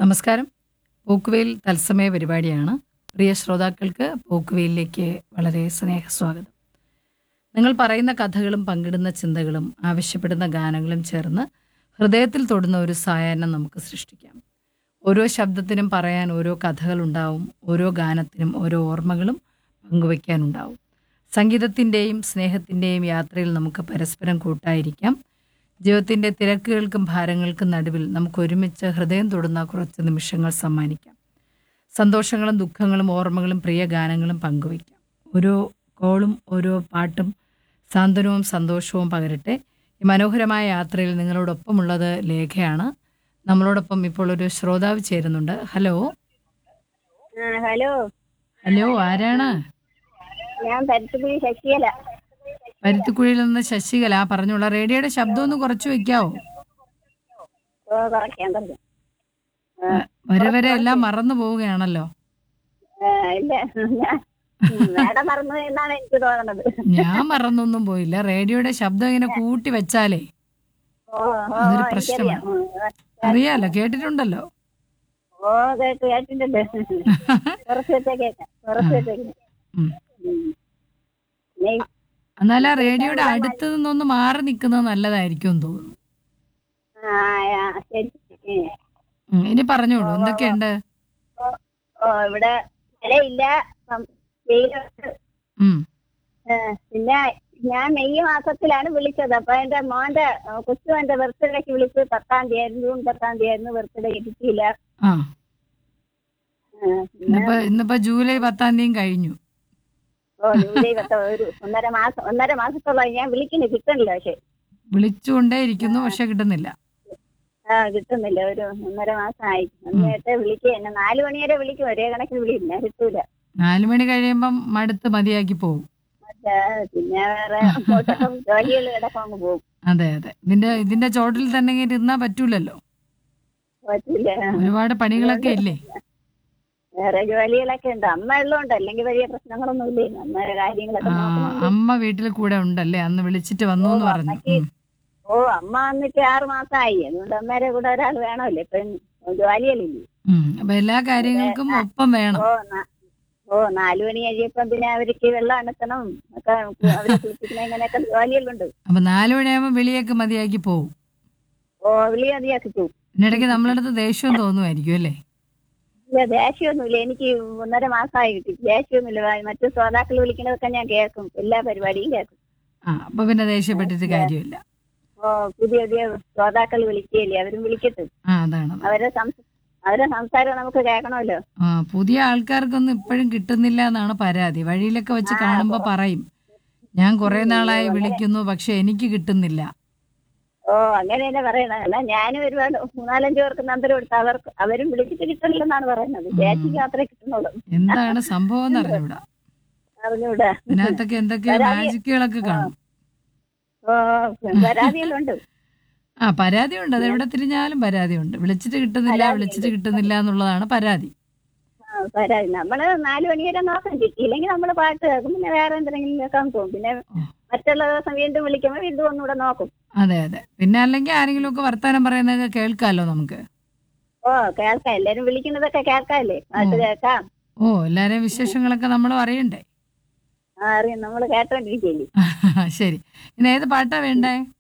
നമസ്കാരം പോക്കുവെയിൽ തത്സമയ പരിപാടിയാണ് പ്രിയ ശ്രോതാക്കൾക്ക് പോക്കുവെയിലേക്ക് വളരെ സ്നേഹസ്വാഗതം നിങ്ങൾ പറയുന്ന കഥകളും പങ്കിടുന്ന ചിന്തകളും ആവശ്യപ്പെടുന്ന ഗാനങ്ങളും ചേർന്ന് ഹൃദയത്തിൽ തൊടുന്ന ഒരു സായാഹ്നം നമുക്ക് സൃഷ്ടിക്കാം ഓരോ ശബ്ദത്തിനും പറയാൻ ഓരോ കഥകളുണ്ടാവും ഓരോ ഗാനത്തിനും ഓരോ ഓർമ്മകളും പങ്കുവയ്ക്കാനുണ്ടാവും സംഗീതത്തിൻ്റെയും സ്നേഹത്തിൻ്റെയും യാത്രയിൽ നമുക്ക് പരസ്പരം കൂട്ടായിരിക്കാം ജീവിതത്തിൻ്റെ തിരക്കുകൾക്കും ഭാരങ്ങൾക്കും നടുവിൽ നമുക്ക് ഒരുമിച്ച് ഹൃദയം തൊടുന്ന കുറച്ച് നിമിഷങ്ങൾ സമ്മാനിക്കാം സന്തോഷങ്ങളും ദുഃഖങ്ങളും ഓർമ്മകളും പ്രിയ ഗാനങ്ങളും പങ്കുവയ്ക്കാം ഓരോ കോളും ഓരോ പാട്ടും സാന്ത്വനവും സന്തോഷവും പകരട്ടെ ഈ മനോഹരമായ യാത്രയിൽ നിങ്ങളോടൊപ്പമുള്ളത് ലേഖയാണ് നമ്മളോടൊപ്പം ഇപ്പോൾ ഒരു ശ്രോതാവ് ചേരുന്നുണ്ട് ഹലോ ആ ഹലോ ഹലോ ആരാണ് ഞാൻ പരുത്തുകുഴി ശശികല പരുത്തിക്കുഴിയിൽ നിന്ന് ശശികല ആ പറഞ്ഞോളാം റേഡിയോയുടെ ശബ്ദം ഒന്ന് കുറച്ച് വെക്കാവോ ഓ കുറയ്ക്കാൻ പറഞ്ഞു വരെ വരെ എല്ലാം മറന്നു പോവുകയാണല്ലോ ആ, ഇല്ല ഞാൻ മേഡം മറന്നു എന്നാണ് എനിക്ക് തോന്നുന്നത് ഞാൻ മറന്നൊന്നും പോയില്ല റേഡിയോയുടെ ശബ്ദം ഇങ്ങനെ കൂട്ടി വെച്ചാലേ ഓ ഓ അതൊരു ഓ, പ്രശ്നമാണ്. എനിക്കറിയാം. ഉം. അറിയാലോ കേട്ടിട്ടുണ്ടല്ലോ ഓ കേട്ടു കേട്ടിട്ടുണ്ട് കുറച്ച് വെച്ചാ കേൾക്കാം കുറച്ച് വെച്ചാ കേൾക്കാം. ഉം. ഉം. നീ- എന്നാൽ ആ റേഡിയോയുടെ അടുത്ത് നിന്നൊന്ന് മാറി നിൽക്കുന്നത് നല്ലതായിരിക്കും എന്ന് തോന്നുന്നു ആ, ആ, ശരി ഉം. ഉം, ഇനി പറഞ്ഞോളൂ എന്തൊക്കെയുണ്ട് ഓ, ഓ ഇവിടെ വിലയില്ല ഉം, വെയിലുണ്ട് ഉം ആ, പിന്നെ ഞാൻ മെയ് മാസത്തിലാണ് വിളിച്ചത് അപ്പൊ എന്റെ മോന്റെ ആ, കൊച്ചുമോന്റെ ബർത്ത്ഡേക്ക് വിളിച്ച് പത്താം തീയതി ആയിരുന്നു ജൂൺ പത്താം തീയതി ആയിരുന്നു ബർത്ത്ഡേ കിട്ടിയില്ല ആ ആ, പിന്നെ ഇന്നിപ്പോ ഇന്നിപ്പോ ജൂലൈ പത്താം തീയതി കഴിഞ്ഞു ഓ ജൂലൈ പത്ത ഒരു ഒന്നര മാസം ഒന്നര മാസത്തോളം ഞാൻ വിളിക്കുന്നു കിട്ടണില്ല പക്ഷെ വിളിച്ചുകൊണ്ടേ ഇരിക്കുന്നു പക്ഷെ കിട്ടുന്നില്ല ആ കിട്ടുന്നില്ല ഒരു ഒന്നര മാസമായി എന്നിട്ട് വിളിക്കുക എന്നെ നാല് മണി വരെ വിളിക്കും ഒരേ കണക്കിന് വിളിക്കും ഞാൻ കിട്ടൂല നാലു മണി കഴിയുമ്പം മടുത്ത് മതിയാക്കി പോകും മറ്റേ പിന്നെ വേറെ അങ്ങോട്ടൊക്കെ ജോലികൾ കിടക്കാൻ പോകും അതെ അതെ ഇതിന്റെ ഇതിന്റെ ചോട്ടിൽ തന്നെ ഇങ്ങനെ ഇരുന്നാ പറ്റൂലല്ലോ പറ്റില്ല ഒരുപാട് പണികളൊക്കെ ഇല്ലേ വേറെ ജോലികളൊക്കെ ഉണ്ട് അമ്മ ഉള്ളതുകൊണ്ട് അല്ലെങ്കിൽ വലിയ പ്രശ്നങ്ങളൊന്നും ഇല്ലേ അമ്മയുടെ കാര്യങ്ങളൊക്കെ ആ നോക്കണം അമ്മ വീട്ടിൽ കൂടെ ഉണ്ടല്ലേ അന്ന് വിളിച്ചിട്ട് വന്നു എന്ന് പറഞ്ഞു ഉം. ഓ അമ്മ വന്നിട്ട് ആറ് മാസമായി അതുകൊണ്ട് അമ്മേരെ കൂടെ ഒരാൾ വേണമല്ലോ ഇപ്പൊ ജോലികളില്ലേ ഉം. അപ്പൊ എല്ലാ കാര്യങ്ങൾക്കും ഒപ്പം വേണം ഓ ന- ഓ നാലു മണി കഴിയപ്പം പിന്നെ അവർക്ക് വെള്ളം അണക്കണം ഒക്കെ അവരെ കുളിപ്പിക്കുന്ന ഇങ്ങനെയൊക്കെ ജോലികളുണ്ട് അപ്പൊ നാലു മണിയാകുമ്പോ വിളിയൊക്കെ മതിയാക്കി പോകും ഓ വിളി മതിയാക്കി പോകും ഇതിനിടയ്ക്ക് നമ്മളടുത്ത് ദേഷ്യം തോന്നുമായിരിക്കും അല്ലേ ഇല്ല ദേഷ്യമൊന്നുമില്ല എനിക്ക് ഒന്നര മാസമായി കിട്ടി ദേഷ്യമൊന്നുമില്ല മറ്റു ശ്രോതാക്കൾ വിളിക്കുന്നതൊക്കെ ഞാൻ കേൾക്കും എല്ലാ പരിപാടിയും കേൾക്കും ആ അപ്പൊ പിന്നെ ദേഷ്യപ്പെട്ടിട്ട് കാര്യമില്ല ഓ പുതിയ പുതിയ ശ്രോതാക്കൾ വിളിക്കുകയില്ലേ അവരും വിളിക്കട്ടെ ആ അതാണ് അതാണ്. അവരെ സംസ അവരെ സംസാരം നമുക്ക് കേൾക്കണമല്ലോ ആ പുതിയ ആൾക്കാർക്കൊന്നും ഇപ്പോഴും കിട്ടുന്നില്ല എന്നാണ് പരാതി വഴിയിലൊക്കെ വെച്ച് കാണുമ്പോ പറയും ഞാൻ കുറെ നാളായി വിളിക്കുന്നു പക്ഷെ എനിക്ക് കിട്ടുന്നില്ല ഓ അങ്ങനെ തന്നെ പറയണത് അല്ല ഞാനും ഒരുപാട് മൂന്നാലഞ്ചു പേർക്ക് നമ്പർ കൊടുത്ത് അവർക്ക് അവരും വിളിച്ചിട്ട് കിട്ടണില്ലെന്നാണ് പറയുന്നത് ചേച്ചിക്ക് മാത്രമേ കിട്ടുന്നുള്ളൂ എന്താണ് സംഭവം എന്ന് അറിഞ്ഞൂടാ അറിഞ്ഞൂടാ ഇതിനകത്തൊക്കെ എന്തൊക്കെയോ മാജിക്കുകളൊക്കെ കാണും ഓ പരാതികളുണ്ട് ആ പരാതിയുണ്ട് അത് എവിടെ തിരിഞ്ഞാലും പരാതിയുണ്ട് വിളിച്ചിട്ട് കിട്ടുന്നില്ല വിളിച്ചിട്ട് കിട്ടുന്നില്ല എന്നുള്ളതാണ് പരാതി ആ, പരാതി നമ്മള് നാലു മണി വരെ നോക്കാം കിട്ടിയില്ലെങ്കിൽ നമ്മള് പാട്ട് കേൾക്കും പിന്നെ വേറെ എന്തെങ്കിലും കേൾക്കാൻ പോകും പിന്നെ മറ്റുള്ള ദിവസം വീണ്ടും വിളിക്കുമ്പോൾ വീണ്ടും ഒന്നുകൂടെ നോക്കും അതെ അതെ പിന്നെ അല്ലെങ്കിൽ ആരെങ്കിലും ഒക്കെ വർത്താനം പറയുന്നതൊക്കെ കേൾക്കാമല്ലോ നമുക്ക് ഓ കേൾക്കാം എല്ലാരും വിളിക്കുന്നതൊക്കെ കേൾക്കാല്ലേ പാട്ട് കേൾക്കാം ഓ എല്ലാരെയും വിശേഷങ്ങളൊക്കെ നമ്മളും അറിയണ്ടേ ആ അറിയാം നമ്മള് കേട്ടോണ്ടിരിക്കില്ലേ ശരി ഇനി ഏത് പാട്ടാ വേണ്ടേ